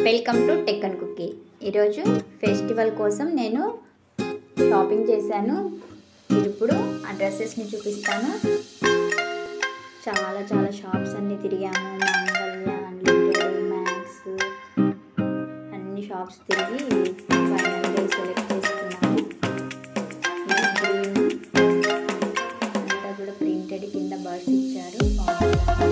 welcome to tech and cookie ఈరోజు festival కోసం నేను షాపింగ్ చేశాను మీరు ఇప్పుడు ఆ డ్రెస్సెస్ని చూపిస్తాను చాలా చాలా షాప్స్ అన్నీ తిరిగాము మంగళ్య అన్లిమిటెడ్ మ్యాక్స్ అన్ని షాప్స్ తిరిగి ఫైనల్గా సెలెక్ట్ చేసుకున్నాము ఇది గ్రీన్ అంతా కూడా ప్రింటెడ్ కింద బర్డ్స్ ఇచ్చారు బాగుంది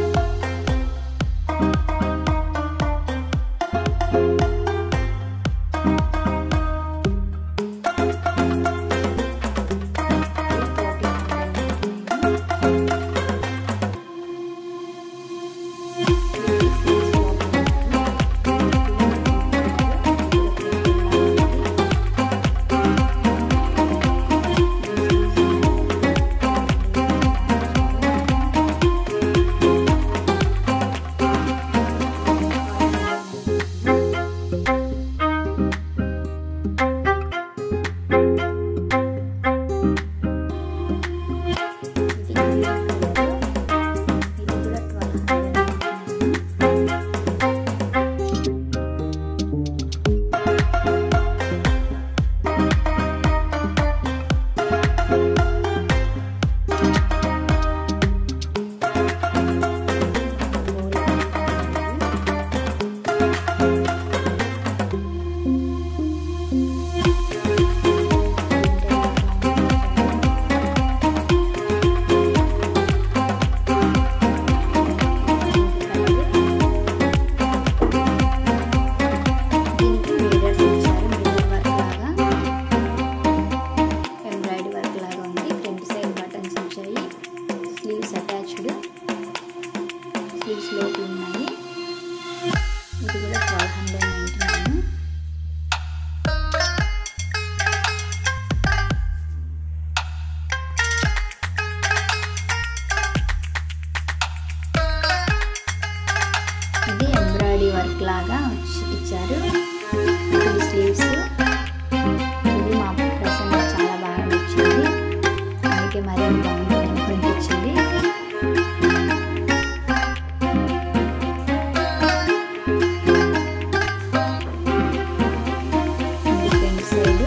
దీనికి మిర్రర్స్ ఇచ్చారు మిర్రర్ వర్క్ లాగా ఎంబ్రాయిడరీ వర్క్ లాగా ఉంది ఫ్రంట్ సైడ్ బటన్స్ వచ్చాయి స్లీవ్స్ అటాచ్డ్ స్లీవ్స్ లోపల ఉన్నాయి ఇది కూడా ట్వెల్వ్ హండ్రెడ్ నైంటీ నైన్ ఇది ఎంబ్రాయిడరీ వర్క్ లాగా వచ్చి- ఇచ్చారు ఈ స్లీవ్స్ ఇది మా ప్రసన్న చాలా బాగా నచ్చింది అందుకే మరీ బాగుంటుంది అనిపించింది ఇది ఫ్రంట్ సైడ్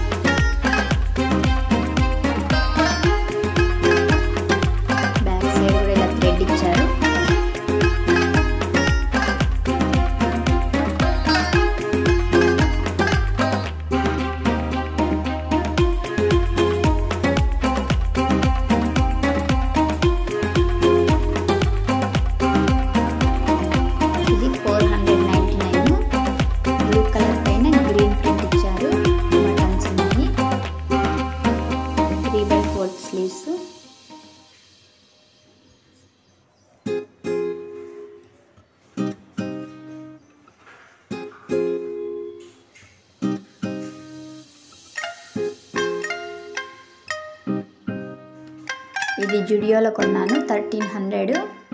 బ్యాక్ సైడ్ కూడా ఇలా థ్రెడ్ ఇచ్చారు ఇది four hundred ninety nine blue colour పైన గ్రీన్ ప్రింట్ ఇచ్చారు బటన్స్ ఉన్నాయి త్రీ బై ఫోర్త్ స్లీవ్స్ ఇది జుడియోలో కొన్నాను థర్టీన్ హండ్రెడ్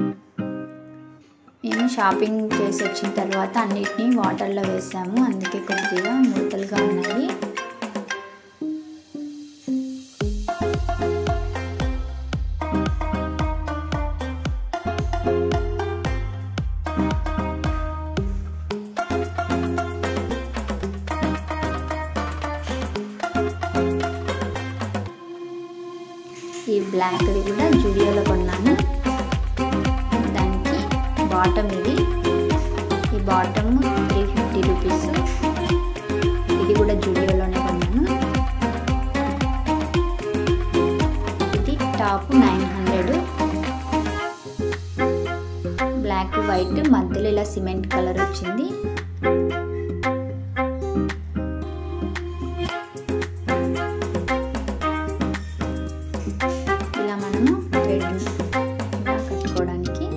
మేము షాపింగ్ చేసి వచ్చిన తర్వాత అన్నిటినీ వాటర్లో వేసాము అందుకే కొద్దిగా ముడతలుగా ఉన్నాయి ఈ బ్లాక్ది కూడా జుడియోలో కొన్నాను దానికి బాటమ్ ఇది ఈ బాటమ్ త్రీ ఫిఫ్టీ రూపీస్ ఇది కూడా జుడియోలోనే కొన్నాను ఇది top nine hundred black white మధ్యలో ఇలా సిమెంట్ కలర్ వచ్చింది ఇలా మనము థ్రెడ్ ఇలా కట్టుకోవడానికి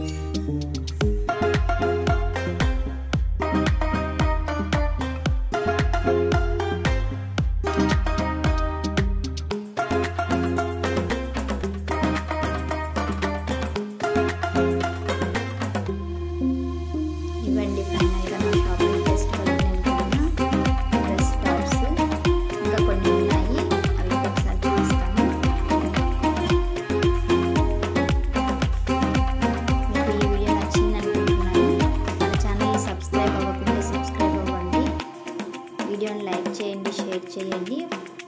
ఇవ్వండి ఫైనల్గా నా షాపింగ్ ఫెస్టివల్ వీడియోని లైక్ చేయండి షేర్ చేయండి